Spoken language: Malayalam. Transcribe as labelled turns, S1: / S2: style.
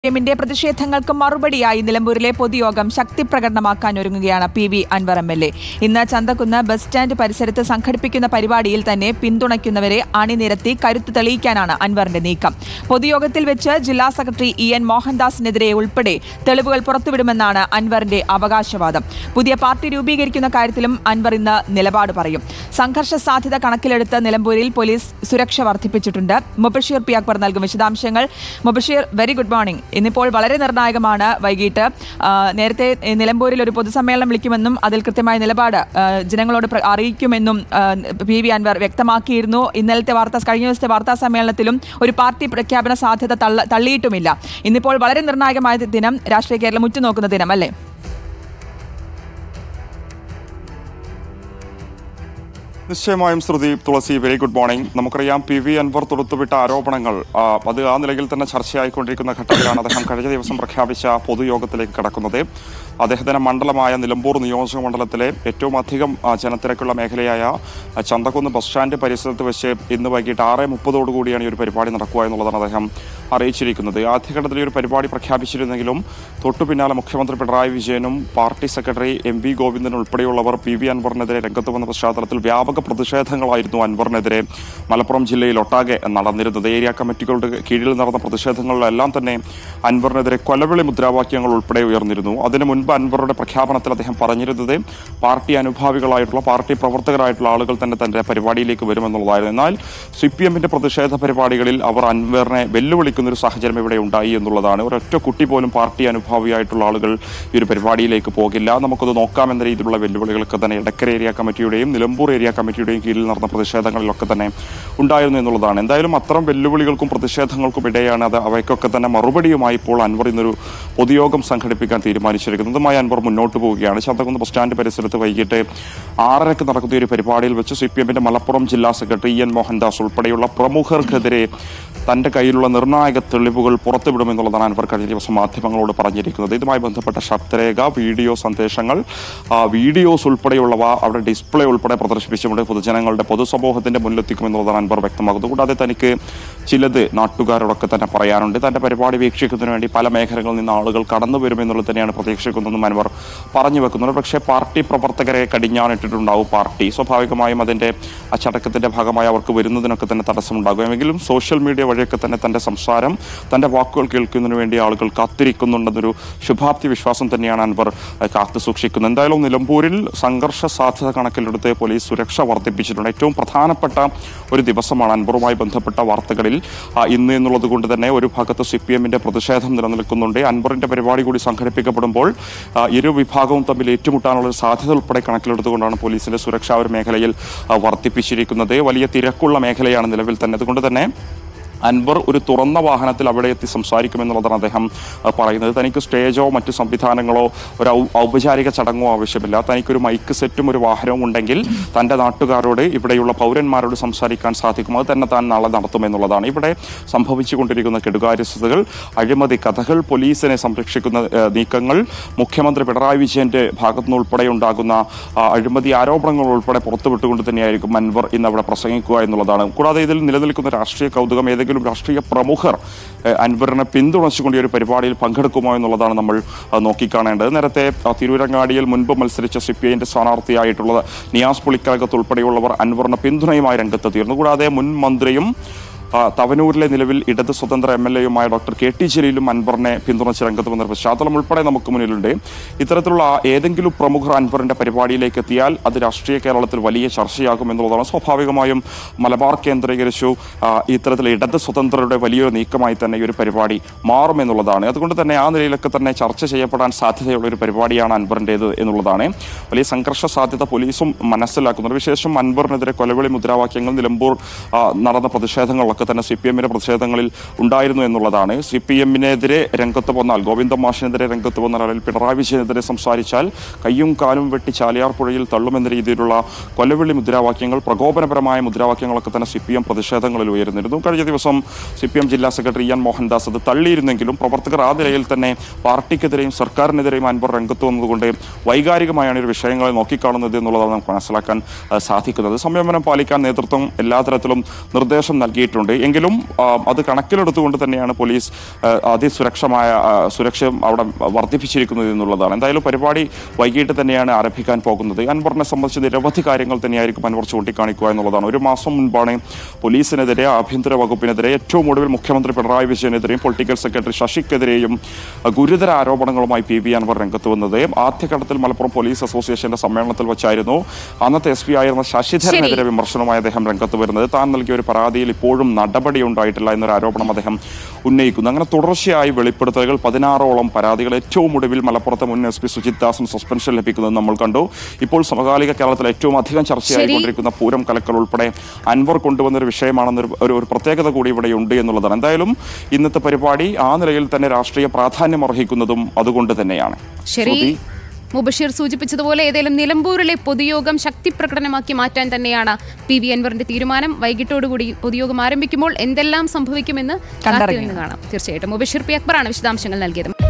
S1: എമ്മിന്റെ പ്രതിഷേധങ്ങൾക്ക് മറുപടിയായി നിലമ്പൂരിലെ പൊതുയോഗം ശക്തി പ്രകടനമാക്കാൻ ഒരുങ്ങുകയാണ് P V Anvar M L A ഇന്ന് ചന്തക്കുന്ന് ബസ് സ്റ്റാൻഡ് പരിസരത്ത് സംഘടിപ്പിക്കുന്ന പരിപാടിയിൽ തന്നെ പിന്തുണയ്ക്കുന്നവരെ അണിനിരത്തി കരുത്ത് തെളിയിക്കാനാണ് അൻവറിന്റെ നീക്കം പൊതുയോഗത്തിൽ വെച്ച് ജില്ലാ സെക്രട്ടറി ഇ എൻ മോഹൻദാസിനെതിരെ ഉൾപ്പെടെ തെളിവുകൾ പുറത്തുവിടുമെന്നാണ് അൻവറിന്റെ അവകാശവാദം പുതിയ പാർട്ടി രൂപീകരിക്കുന്ന കാര്യത്തിലും അൻവർ ഇന്ന് നിലപാട് പറയും സംഘർഷ സാധ്യത കണക്കിലെടുത്ത് നിലമ്പൂരിൽ പോലീസ് സുരക്ഷ വർദ്ധിപ്പിച്ചിട്ടുണ്ട് മുബഷീർ പി അക്ബർ നൽകും വിശദാംശങ്ങൾ മുബഷീർ വെരി ഗുഡ് മോർണിംഗ് ഇന്നിപ്പോൾ വളരെ നിർണായകമാണ് വൈകിട്ട് ആ, നേരത്തെ നിലമ്പൂരിൽ ഒരു പൊതുസമ്മേളനം വിളിക്കുമെന്നും അതിൽ കൃത്യമായ നിലപാട് ആ, ജനങ്ങളോട് പ്ര- അറിയിക്കുമെന്നും ആ, പി വി അൻവർ വ്യക്തമാക്കിയിരുന്നു ഇന്നലത്തെ വാർത്താ കഴിഞ്ഞ ദിവസത്തെ വാർത്താ സമ്മേളനത്തിലും ഒരു പാർട്ടി പ്രഖ്യാപന സാധ്യത തള്ള- തള്ളിയിട്ടുമില്ല ഇന്നിപ്പോൾ വളരെ നിർണായകമായ ദിനം രാഷ്ട്രീയ കേരളം ഉറ്റുനോക്കുന്ന ദിനം അല്ലേ
S2: നിശ്ചയമായും Shruthi Thulasi very good morning നമുക്കറിയാം പി വി അൻവർ തൊടുത്തുവിട്ട ആരോപണങ്ങൾ ആ, അത് ആ നിലയിൽ തന്നെ ചർച്ചയായിക്കൊണ്ടിരിക്കുന്ന ഘട്ടത്തിലാണ് അദ്ദേഹം കഴിഞ്ഞ ദിവസം പ്രഖ്യാപിച്ച പൊതുയോഗത്തിലേക്ക് കടക്കുന്നത് അദ്ദേഹത്തിന്റെ മണ്ഡലമായ നിലമ്പൂർ നിയോജക മണ്ഡലത്തിലെ ഏറ്റവും അധികം ആ, ജനത്തിരക്കുള്ള മേഖലയായ ആ, ചന്തക്കുന്ന് ബസ് സ്റ്റാൻഡ് പരിസരത്ത് വെച്ച് ഇന്ന് വൈകിട്ട് ആറ് മുപ്പതോടുകൂടിയാണ് ഈ ഒരു പരിപാടി നടക്കുക എന്നുള്ളതാണ് അദ്ദേഹം അറിയിച്ചിരിക്കുന്നത് ആദ്യഘട്ടത്തിൽ ഈ ഒരു പരിപാടി പ്രഖ്യാപിച്ചിരുന്നെങ്കിലും തൊട്ടു പിന്നാലെ മുഖ്യമന്ത്രി പിണറായി വിജയനും party secretary M V Govindan ഉൾപ്പെടെയുള്ളവർ പി വി അൻവറിനെതിരെ രംഗത്ത് വന്ന പശ്ചാത്തലത്തിൽ വ്യാപക പ്രതിഷേധങ്ങളായിരുന്നു അൻവറിനെതിരെ മലപ്പുറം ജില്ലയിൽ ഒട്ടാകെ നടന്നിരുന്നത് ഏരിയ കമ്മിറ്റികളുടെ കീഴിൽ നടന്ന പ്രതിഷേധങ്ങളിലെല്ലാം തന്നെ അൻവറിനെതിരെ കൊലവിളി മുദ്രാവാക്യങ്ങൾ ഉൾപ്പെടെ ഉയർന്നിരുന്നു അതിനു മുൻപ് അൻവറുടെ പ്രഖ്യാപനത്തിൽ അദ്ദേഹം പറഞ്ഞിരുന്നത് പാർട്ടി അനുഭാവികളായിട്ടുള്ള പാർട്ടി പ്രവർത്തകരായിട്ടുള്ള ആളുകൾ തന്നെ തന്റെ പരിപാടിയിലേക്ക് വരുമെന്നുള്ളതായിരുന്നു എന്നാൽ സി പി എമ്മിന്റെ പ്രതിഷേധ പരിപാടികളിൽ അവർ അൻവറിനെ വെല്ലുവിളിക്കുന്ന ഒരു സാഹചര്യം ഇവിടെ ഉണ്ടായി എന്നുള്ളതാണ് ഒരൊറ്റ കുട്ടി പോലും പാർട്ടി അനുഭാവിയായിട്ടുള്ള ആളുകൾ ഈ ഒരു പരിപാടിയിലേക്ക് പോകില്ല നമുക്കത് നോക്കാമെന്ന രീതിയിലുള്ള വെല്ലുവിളികളൊക്കെ തന്നെ എടക്കര ഏരിയ കമ്മിറ്റിയുടെയും നിലമ്പൂർ ഏരിയ കമ്മിറ്റിയുടെയും കീഴിൽ നടന്ന പ്രതിഷേധങ്ങളിലൊക്കെ തന്നെ ഉണ്ടായിരുന്നു എന്നുള്ളതാണ് എന്തായാലും അത്തരം വെല്ലുവിളികൾക്കും പ്രതിഷേധങ്ങൾക്കും ഇടയാണ് അത് അവയ്ക്കൊക്കെ തന്നെ മറുപടിയുമായി ഇപ്പോൾ അൻവർ ഇന്നൊരു പൊതുയോഗം സംഘടിപ്പിക്കാൻ തീരുമാനിച്ചിരിക്കുന്നതുമായി അൻവർ മുന്നോട്ട് പോവുകയാണ് ചന്തകുന്ന് ബസ് സ്റ്റാൻഡ് പരിസരത്ത് വൈകിട്ട് ആറരയ്ക്ക് നടക്കുന്ന ഈ ഒരു പരിപാടിയിൽ വെച്ച് സി പി എമ്മിന്റെ മലപ്പുറം ജില്ലാ സെക്രട്ടറി ഇ എൻ മോഹൻദാസ് ഉൾപ്പെടെയുള്ള പ്രമുഖർക്കെതിരെ തന്റെ കയ്യിലുള്ള നിർണായക തെളിവുകൾ പുറത്തുവിടുമെന്നുള്ളതാണ് അൻവർ കഴിഞ്ഞ ദിവസം മാധ്യമങ്ങളോട് പറഞ്ഞിരിക്കുന്നത് ഇതുമായി ബന്ധപ്പെട്ട ശബ്ദരേഖ വീഡിയോ സന്ദേശങ്ങൾ ആ, വീഡിയോസ് ഉൾപ്പെടെയുള്ളവ അവിടെ ഡിസ്പ്ലേ ഉൾപ്പെടെ പ്രദർശിപ്പിച്ചുകൊണ്ട് പൊതുജനങ്ങളുടെ പൊതുസമൂഹത്തിന്റെ മുന്നിലെത്തിക്കുമെന്നുള്ളതാണ് അൻവർ വ്യക്തമാക്കുന്നത് കൂടാതെ തനിക്ക് ചിലത് നാട്ടുകാരോടൊക്കെ തന്നെ പറയാനുണ്ട് തന്റെ പരിപാടി വീക്ഷിക്കുന്നതിന് വേണ്ടി പല മേഖലകളിൽ നിന്ന് ആളുകൾ കടന്നു വരുമെന്നുള്ളത് തന്നെയാണ് പ്രതീക്ഷിക്കുന്നതെന്നും അൻവർ പറഞ്ഞു വെക്കുന്നുണ്ട് പക്ഷേ പാർട്ടി പ്രവർത്തകരെ കടിഞ്ഞാണിട്ടിട്ടുണ്ടാവും പാർട്ടി സ്വാഭാവികമായും അതിന്റെ അച്ചടക്കത്തിന്റെ ഭാഗമായി അവർക്ക് വരുന്നതിനൊക്കെ തന്നെ തടസ്സമുണ്ടാകും എങ്കിലും സോഷ്യൽ മീഡിയ വഴിയൊക്കെ തന്നെ തന്റെ സംസാരം തന്റെ വാക്കുകൾ കേൾക്കുന്നതിന് വേണ്ടി ആളുകൾ കാത്തിരിക്കുന്നുണ്ടെന്നൊരു ശുഭാപ്തി വിശ്വാസം തന്നെയാണ് അൻവർ അഹ്, കാത്തു സൂക്ഷിക്കുന്നത് എന്തായാലും നിലമ്പൂരിൽ സംഘർഷ സാധ്യത കണക്കിലെടുത്ത് പോലീസ് സുരക്ഷ വർദ്ധിപ്പിച്ചിട്ടുണ്ട് ഏറ്റവും പ്രധാനപ്പെട്ട ഒരു ദിവസമാണ് അൻവറുമായി ബന്ധപ്പെട്ട വാർത്തകളിൽ ആ, ഇന്ന് എന്നുള്ളത് കൊണ്ട് തന്നെ ഒരു ഭാഗത്ത് സി പി എമ്മിന്റെ പ്രതിഷേധം നിലനിൽക്കുന്നുണ്ട് അൻവറിന്റെ പരിപാടി കൂടി സംഘടിപ്പിക്കപ്പെടുമ്പോൾ ആ, ഇരു വിഭാഗവും തമ്മിൽ ഏറ്റുമുട്ടാനുള്ള ഒരു സാധ്യത ഉൾപ്പെടെ കണക്കിലെടുത്തുകൊണ്ടാണ് പോലീസിന്റെ സുരക്ഷ ഒരു മേഖലയിൽ ആ, വർദ്ധിപ്പിച്ചിരിക്കുന്നത് വലിയ തിരക്കുള്ള മേഖലയാണ് നിലവിൽ തന്നെ അതുകൊണ്ട് തന്നെ അൻവർ ഒരു തുറന്ന വാഹനത്തിൽ അവിടെ എത്തി സംസാരിക്കുമെന്നുള്ളതാണ് അദ്ദേഹം അഹ്, പറയുന്നത് തനിക്ക് സ്റ്റേജോ മറ്റു സംവിധാനങ്ങളോ ഒരു ഔ- ഔപചാരിക ചടങ്ങോ ആവശ്യമില്ല തനിക്കൊരു മൈക്ക് സെറ്റും ഒരു വാഹനവും ഉണ്ടെങ്കിൽ തൻ്റെ നാട്ടുകാരോട് ഇവിടെയുള്ള പൗരന്മാരോട് സംസാരിക്കാൻ സാധിക്കും അത് തന്നെ താൻ നാളെ നടത്തുമെന്നുള്ളതാണ് ഇവിടെ സംഭവിച്ചുകൊണ്ടിരിക്കുന്ന കെടുകാര്യസ്ഥതകൾ അഴിമതി കഥകൾ പോലീസിനെ സംരക്ഷിക്കുന്ന ഏഹ്, നീക്കങ്ങൾ മുഖ്യമന്ത്രി പിണറായി വിജയന്റെ ഭാഗത്തുനിന്ന് ഉൾപ്പെടെ ഉണ്ടാകുന്ന ആ, അഴിമതി ആരോപണങ്ങൾ ഉൾപ്പെടെ പുറത്തുവിട്ടുകൊണ്ട് തന്നെയായിരിക്കും അൻവർ ഇന്ന് അവിടെ പ്രസംഗിക്കുക എന്നുള്ളതാണ് കൂടാതെ ഇതിൽ നിലനിൽക്കുന്ന രാഷ്ട്രീയ കൗതുകം ഏതെങ്കിലും രാഷ്ട്രീയ പ്രമുഖർ ഏഹ്, അൻവറിനെ പിന്തുണച്ചുകൊണ്ട് ഈ ഒരു പരിപാടിയിൽ പങ്കെടുക്കുമോ എന്നുള്ളതാണ് നമ്മൾ ആ, നോക്കിക്കാണേണ്ടത് നേരത്തെ ആ, തിരൂരങ്ങാടിയിൽ മുൻപ് മത്സരിച്ച സി പി ഐന്റെ സ്ഥാനാർത്ഥിയായിട്ടുള്ള നിയാസ് പുളിക്കകത്ത് ഉൾപ്പെടെയുള്ളവർ അൻവറിന് പിന്തുണയുമായി രംഗത്തെത്തിയിരുന്നു കൂടാതെ മുൻ മന്ത്രിയും ആ, തവനൂരിലെ നിലവിൽ ഇടത് സ്വതന്ത്ര എം എൽ എയുമായ ഡോക്ടർ കെ ടി ജലീലും അൻവറിനെ പിന്തുണച്ച് രംഗത്ത് വന്ന പശ്ചാത്തലം ഉൾപ്പെടെ നമുക്ക് മുന്നിലുണ്ട് ഇത്തരത്തിലുള്ള ഏതെങ്കിലും പ്രമുഖർ അൻവറിന്റെ പരിപാടിയിലേക്ക് എത്തിയാൽ അത് രാഷ്ട്രീയ കേരളത്തിൽ വലിയ ചർച്ചയാകും എന്നുള്ളതാണ് സ്വാഭാവികമായും മലബാർ കേന്ദ്രീകരിച്ചു ആ, ഇത്തരത്തിൽ ഇടത് സ്വതന്ത്രരുടെ വലിയൊരു നീക്കമായി തന്നെ ഈ ഒരു പരിപാടി മാറുമെന്നുള്ളതാണ് അതുകൊണ്ട് തന്നെ ആ നിലയിലൊക്കെ തന്നെ ചർച്ച ചെയ്യപ്പെടാൻ സാധ്യതയുള്ള ഒരു പരിപാടിയാണ് അൻവറിൻ്റേത് എന്നുള്ളതാണ് വലിയ സംഘർഷ സാധ്യത പോലീസും മനസ്സിലാക്കുന്നുണ്ട് വിശേഷം അൻവറിനെതിരെ കൊലവിളി മുദ്രാവാക്യങ്ങൾ നിലമ്പൂർ ആ, നടന്ന പ്രതിഷേധങ്ങളൊക്കെ തന്നെ സി പി എമ്മിന്റെ പ്രതിഷേധങ്ങളിൽ ഉണ്ടായിരുന്നു എന്നുള്ളതാണ് സി പി എമ്മിനെതിരെ രംഗത്ത് വന്നാൽ ഗോവിന്ദ മാഷിനെതിരെ രംഗത്ത് വന്നാൽ അല്ലെങ്കിൽ പിണറായി വിജയനെതിരെ സംസാരിച്ചാൽ കയ്യും കാലും വെട്ടി ചാലിയാർ പുഴയിൽ തള്ളുമെന്ന രീതിയിലുള്ള കൊലവിളി മുദ്രാവാക്യങ്ങൾ പ്രകോപനപരമായ മുദ്രാവാക്യങ്ങളൊക്കെ തന്നെ സി പി എം പ്രതിഷേധങ്ങളിൽ ഉയർന്നിരുന്നു കഴിഞ്ഞ ദിവസം സി പി എം ജില്ലാ സെക്രട്ടറി ഇ എൻ മോഹൻദാസ് അത് തള്ളിയിരുന്നെങ്കിലും പ്രവർത്തകർ ആ നിലയിൽ തന്നെ പാർട്ടിക്കെതിരെയും സർക്കാരിനെതിരെയും അൻവർ രംഗത്ത് വന്നതുകൊണ്ട് വൈകാരികമായാണ് ഈ ഒരു വിഷയങ്ങളെ നോക്കിക്കാണുന്നത് എന്നുള്ളതാണ് നമുക്ക് മനസ്സിലാക്കാൻ ആ, സാധിക്കുന്നത് സംയമനം പാലിക്കാൻ നേതൃത്വം എല്ലാ തരത്തിലും നിർദ്ദേശം നൽകിയിട്ടുണ്ട് നടത്തിയിട്ടുണ്ട് എങ്കിലും ആ, അത് കണക്കിലെടുത്തുകൊണ്ട് തന്നെയാണ് പോലീസ് ആ, അതിസുരക്ഷമായ ആ, സുരക്ഷ അവിടെ വർദ്ധിപ്പിച്ചിരിക്കുന്നത് എന്നുള്ളതാണ് എന്തായാലും പരിപാടി വൈകിട്ട് തന്നെയാണ് ആരംഭിക്കാൻ പോകുന്നത് അൻവറിനെ സംബന്ധിച്ച് നിരവധി കാര്യങ്ങൾ തന്നെയായിരിക്കും അൻവർ ചൂണ്ടിക്കാണിക്കുക എന്നുള്ളതാണ് ഒരു മാസം മുൻപാണ് പോലീസിനെതിരെ ആഭ്യന്തര വകുപ്പിനെതിരെ ഏറ്റവും ഒടുവിൽ മുഖ്യമന്ത്രി പിണറായി വിജയനെതിരെയും പൊളിറ്റിക്കൽ സെക്രട്ടറി ശശിക്കെതിരെയും ആ, ഗുരുതര ആരോപണങ്ങളുമായി പി വി അൻവർ രംഗത്ത് വന്നത് ആദ്യഘട്ടത്തിൽ മലപ്പുറം പോലീസ് അസോസിയേഷന്റെ സമ്മേളനത്തിൽ വെച്ചായിരുന്നു അന്നത്തെ എസ് പി ആയിരുന്ന ശശിധരനെതിരെ വിമർശനവുമായി അദ്ദേഹം രംഗത്ത് വരുന്നത് താൻ നൽകിയ ഒരു പരാതിയിൽ ഇപ്പോഴും നടപടി ഉണ്ടായിട്ടില്ല എന്നൊരു ആരോപണം അദ്ദേഹം ഉന്നയിക്കുന്നു അങ്ങനെ തുടർച്ചയായി വെളിപ്പെടുത്തലുകൾ പതിനാറോളം പരാതികൾ ഏറ്റവും ഒടുവിൽ മലപ്പുറത്തെ മുൻ എസ് പി സുജിത് ദാസിന് സസ്പെൻഷൻ ലഭിക്കുന്നത് നമ്മൾ കണ്ടു ഇപ്പോൾ സമകാലിക കേരളത്തിൽ ഏറ്റവും അധികം ചർച്ചയായിക്കൊണ്ടിരിക്കുന്ന പൂരം കലക്കൽ ഉൾപ്പെടെ അൻവർ കൊണ്ടുവന്ന ഒരു വിഷയമാണെന്നൊരു ഒരു ഒരു പ്രത്യേകത കൂടി ഇവിടെ ഉണ്ട് എന്നുള്ളതാണ് എന്തായാലും ഇന്നത്തെ പരിപാടി ആ നിലയിൽ തന്നെ രാഷ്ട്രീയ പ്രാധാന്യം അർഹിക്കുന്നതും അതുകൊണ്ട് തന്നെയാണ്
S3: ശരി
S2: ശ്രുതി,
S3: മുബഷീർ സൂചിപ്പിച്ചതുപോലെ ഏതായാലും നിലമ്പൂരിലെ പൊതുയോഗം ശക്തി പ്രകടനമാക്കി മാറ്റാൻ തന്നെയാണ് പി വി അൻവറിന്റെ തീരുമാനം വൈകിട്ടോടുകൂടി പൊതുയോഗം ആരംഭിക്കുമ്പോൾ എന്തെല്ലാം സംഭവിക്കുമെന്ന്
S1: കണ്ടറിയണം.
S3: കാത്തിരുന്ന് കാണാം തീർച്ചയായിട്ടും മുബഷീർ പി അക്ബറാണ് വിശദാംശങ്ങൾ നൽകിയത്